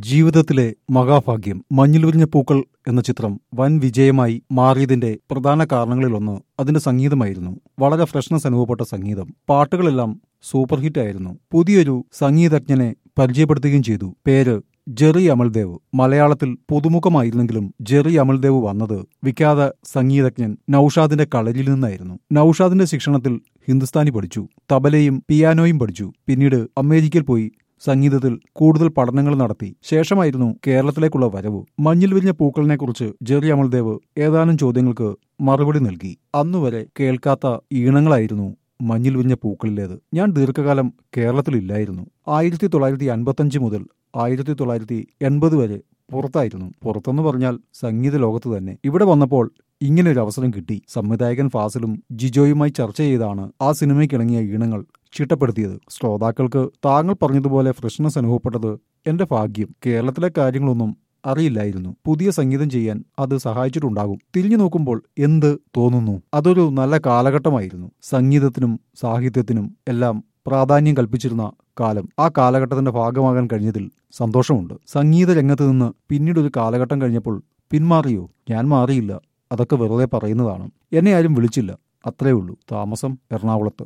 ജീവിതത്തിലെ മഹാഭാഗ്യം മഞ്ഞിൽ വിരിഞ്ഞ പൂക്കൾ എന്ന ചിത്രം വൻ വിജയമായി മാറിയതിന്റെ പ്രധാന കാരണങ്ങളിലൊന്ന് അതിന്റെ സംഗീതമായിരുന്നു വളരെ ഫ്രഷ്നസ് അനുഭവപ്പെട്ട സംഗീതം പാട്ടുകളെല്ലാം സൂപ്പർ ഹിറ്റ് ആയിരുന്നു പുതിയൊരു സംഗീതജ്ഞനെ പരിചയപ്പെടുത്തുകയും ചെയ്തു പേര് ജെറി അമൽദേവ് മലയാളത്തിൽ പുതുമുഖമായിരുന്നെങ്കിലും ജെറി അമൽദേവ് വന്നത് വിഖ്യാത സംഗീതജ്ഞൻ നൌഷാദിന്റെ കളരിയിൽ നിന്നായിരുന്നു നൌഷാദിന്റെ ശിക്ഷണത്തിൽ ഹിന്ദുസ്ഥാനി പഠിച്ചു തബലയും പിയാനോയും പഠിച്ചു പിന്നീട് അമേരിക്കയിൽ പോയി സംഗീതത്തിൽ കൂടുതൽ പഠനങ്ങൾ നടത്തി ശേഷമായിരുന്നു കേരളത്തിലേക്കുള്ള വരവ് മഞ്ഞിൽ വിരിഞ്ഞ പൂക്കളിനെക്കുറിച്ച് ജെറി അമൽദേവ് ഏതാനും ചോദ്യങ്ങൾക്ക് മറുപടി നൽകി അന്നുവരെ കേൾക്കാത്ത ഈണങ്ങളായിരുന്നു മഞ്ഞിൽ വിരിഞ്ഞ പൂക്കളിലേത് ഞാൻ ദീർഘകാലം കേരളത്തിലില്ലായിരുന്നു ആയിരത്തി തൊള്ളായിരത്തി അൻപത്തഞ്ച് മുതൽ ആയിരത്തി തൊള്ളായിരത്തി എൺപത് വരെ പുറത്തായിരുന്നു പുറത്തെന്ന് പറഞ്ഞാൽ സംഗീത ലോകത്ത് തന്നെ ഇവിടെ വന്നപ്പോൾ ഇങ്ങനെ ഒരു അവസരം കിട്ടി സംവിധായകൻ ഫാസിലും ജിജോയുമായി ചർച്ച ചെയ്താണ് ആ സിനിമയ്ക്കിണങ്ങിയ ഈണങ്ങൾ ചിട്ടപ്പെടുത്തിയത് ശ്രോതാക്കൾക്ക് താങ്കൾ പറഞ്ഞതുപോലെ ഫ്രഷ്നസ് അനുഭവപ്പെട്ടത് എന്റെ ഭാഗ്യം കേരളത്തിലെ കാര്യങ്ങളൊന്നും അറിയില്ലായിരുന്നു പുതിയ സംഗീതം ചെയ്യാൻ അത് സഹായിച്ചിട്ടുണ്ടാകും തിരിഞ്ഞു നോക്കുമ്പോൾ എന്ത് തോന്നുന്നു അതൊരു നല്ല കാലഘട്ടമായിരുന്നു സംഗീതത്തിനും സാഹിത്യത്തിനും എല്ലാം പ്രാധാന്യം കൽപ്പിച്ചിരുന്ന കാലം ആ കാലഘട്ടത്തിന്റെ ഭാഗമാകാൻ കഴിഞ്ഞതിൽ സന്തോഷമുണ്ട് സംഗീത രംഗത്ത് നിന്ന് പിന്നീട് ഒരു കാലഘട്ടം കഴിഞ്ഞപ്പോൾ പിന്മാറിയോ ഞാൻ മാറിയില്ല അതൊക്കെ വെറുതെ പറയുന്നതാണ് എന്നെ ആരും വിളിച്ചില്ല അത്രേ ഉള്ളൂ താമസം എറണാകുളത്ത്